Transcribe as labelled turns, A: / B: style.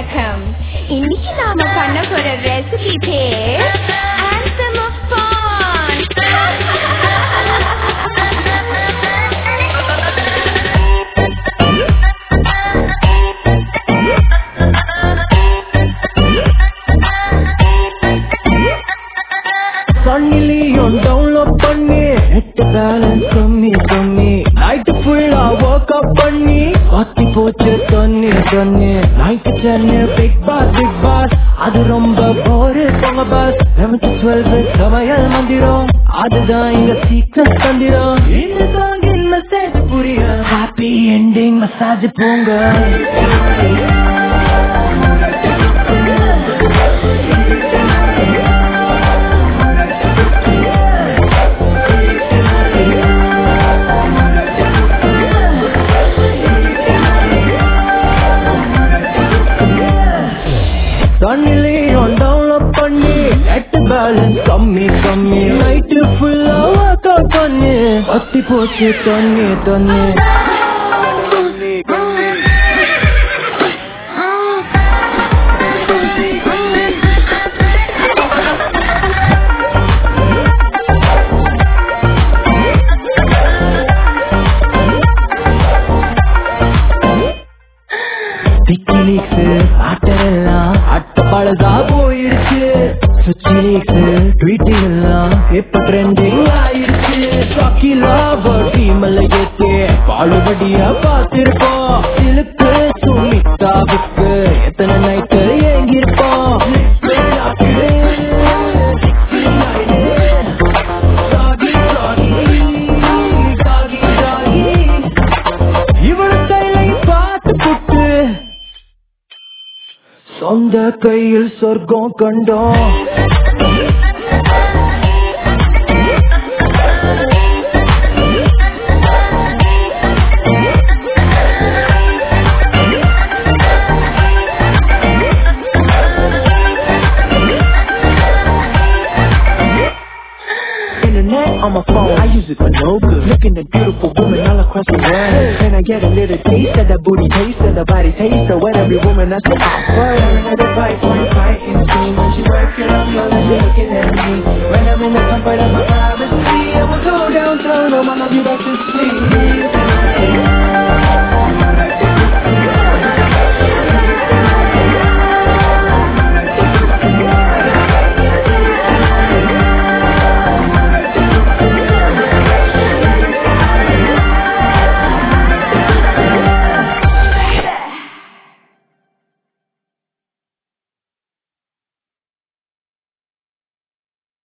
A: வணக்கம் இன்னைக்கு நாம பண்ண போற ரெசிபி பேர் anthem of fun.
B: சன்னிலியும் டவுன்லோட் பண்ணி நெட் பேலன்ஸ் கம்மி கம்மி நைட்டு ஃபுல்லா ஒர்க் அப் பண்ணி பத்தி போச்சு தண்ணி தண்ணி நைட்டு சென்னு பிக் பாஸ் பிக் பாஸ் அது ரொம்ப போரு போங்க பாஸ் லெவன்த் டுவெல்த் சமையல் மந்திரம் அதுதான் இங்க சீக்கிரம் தந்திரம் இந்த சாங்கின் மெசேஜ் புரிய ஹாப்பி எண்டிங் மசாஜ் போங்க தண்ணிலையும் டவுன்லோட் பண்ணி நெட் பேலன்ஸ் கம்மி கம்மி நைட்டு ஃபுல்லா ஒர்க் அவுட் பண்ணி பத்தி போச்சு தண்ணி தண்ணி விக்கிலீக்ஸ் ஆட்டரெல்லாம் அட்ட பழசா போயிடுச்சு சுச்சிலீக்ஸ் ட்வீட்டிங் எல்லாம் இப்ப ட்ரெண்டிங் ஆயிடுச்சு சாக்கிலா டீம்ல ஏத்து பாலுபடியா பார்த்திருப்போம் சிலுக்கு சுமிதாவுக்கு எத்தனை நைட்டு ஏங்கிருப்போம் சாகி சாகி சாகி சாகி இவள் கையிலை பார்த்து புட்டு சொந்த கையில் சொர்க்கம் கண்டோம்
C: Internet on my phone, I use it for no good. Looking at beautiful women all across the world. Can I get a little taste of that booty taste of the body taste of what every woman that's what I prefer? Another fight, one fight in the scene. When she works it up, know that she looking at me. When I'm in the comfort of my privacy, I will go downtown, oh, I love you back to sleep.